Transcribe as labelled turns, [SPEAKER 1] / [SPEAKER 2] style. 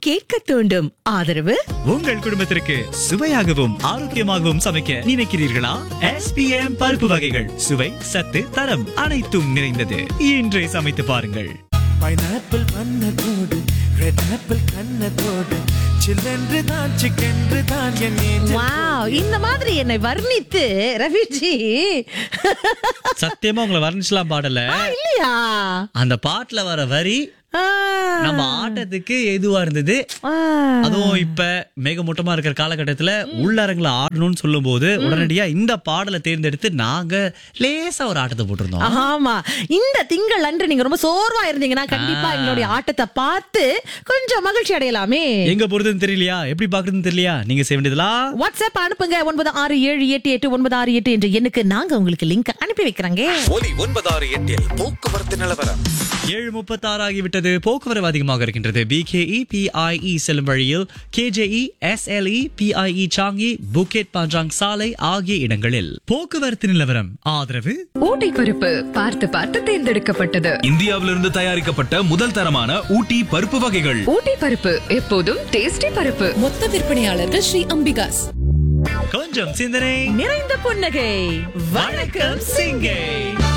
[SPEAKER 1] கேட்க தூண்டும் ஆதரவு
[SPEAKER 2] உங்கள் குடும்பத்திற்கு சுவையாகவும் ஆரோக்கியமாகவும் சமைக்க நினைக்கிறீர்களா எஸ்பிஎம் பருப்பு வகைகள் சுவை சத்து தரம் அனைத்தும் நிறைந்தது இன்றே சமைத்து பாருங்கள்
[SPEAKER 3] பைனாப்பிள் பண்ணதோடு ரெட் ஆப்பிள் கண்ணதோடு சில்லென்று தான் சிக்கென்று தான் என் நெஞ்சம்
[SPEAKER 1] வாவ் இந்த மாதிரி என்னை வர்ணித்து ரவிஜி
[SPEAKER 2] சத்தியமா உங்களை வர்ணிச்சலாம் பாடல
[SPEAKER 1] இல்லையா
[SPEAKER 2] அந்த பாட்டுல வர வரி
[SPEAKER 1] ஆ.
[SPEAKER 2] நம்ம ஆட்டத்துக்கு எதுவா இருந்தது
[SPEAKER 1] ஆ.
[SPEAKER 2] அதுவும் இப்ப மேகமூட்டமா இருக்கிற காலகட்டத்துல உள்ளரங்குல ஆடணும்னு சொல்லும் போது உடனடியா இந்த பாடலை தேர்ந்தெடுத்து நாங்க லேசா ஒரு ஆட்டத்தை போட்டிருந்தோம்
[SPEAKER 1] ஆமா இந்த திங்கள் அன்று நீங்க ரொம்ப சோர்வா இருந்தீங்கன்னா கண்டிப்பா
[SPEAKER 2] ஆ.
[SPEAKER 1] எங்களுடைய ஆட்டத்தை பார்த்து கொஞ்சம் மகிழ்ச்சி அடையலாமே
[SPEAKER 2] எங்க போறதுன்னு தெரியலையா எப்படி பாக்குறதுன்னு தெரியலையா நீங்க செய்ய வேண்டியதெல்லாம்
[SPEAKER 1] வாட்ஸ்அப் அனுப்புங்க ஒன்பது ஆறு ஏழு எட்டு எட்டு ஒன்பது ஆறு எட்டு என்ற எண்ணுக்கு நாங்க உங்களுக்கு லிங்க் அனுப்பி வைக்கிறோங்க
[SPEAKER 4] ஒலி ஒன்பதாறு எட்டில் போக்குவரத்து நிலவரம்
[SPEAKER 2] ஏழு முப்பத்தாறு ஆகிவிட்டது போக்குவரவு அதிகமாக இருக்கின்றது பிகேஇ பிஐஇ செல்லும் வழியில் KJE SLE PIE Changi Bukit Panjang சாலை ஆகிய இடங்களில் போக்குவரத்து நிலவரம் ஆதரவு
[SPEAKER 5] ஊட்டி பருப்பு பார்த்து பார்த்து தேர்ந்தெடுக்கப்பட்டது
[SPEAKER 6] இந்தியாவிலிருந்து தயாரிக்கப்பட்ட முதல் தரமான ஊட்டி பருப்பு வகைகள்
[SPEAKER 5] ஊட்டி பருப்பு எப்போதும் டேஸ்டி பருப்பு
[SPEAKER 7] மொத்த விற்பனையாளர்கள் ஸ்ரீ அம்பிகாஸ்
[SPEAKER 2] கொஞ்சம் சிந்தனை
[SPEAKER 1] நிறைந்த புன்னகை
[SPEAKER 2] வணக்கம் சிங்கை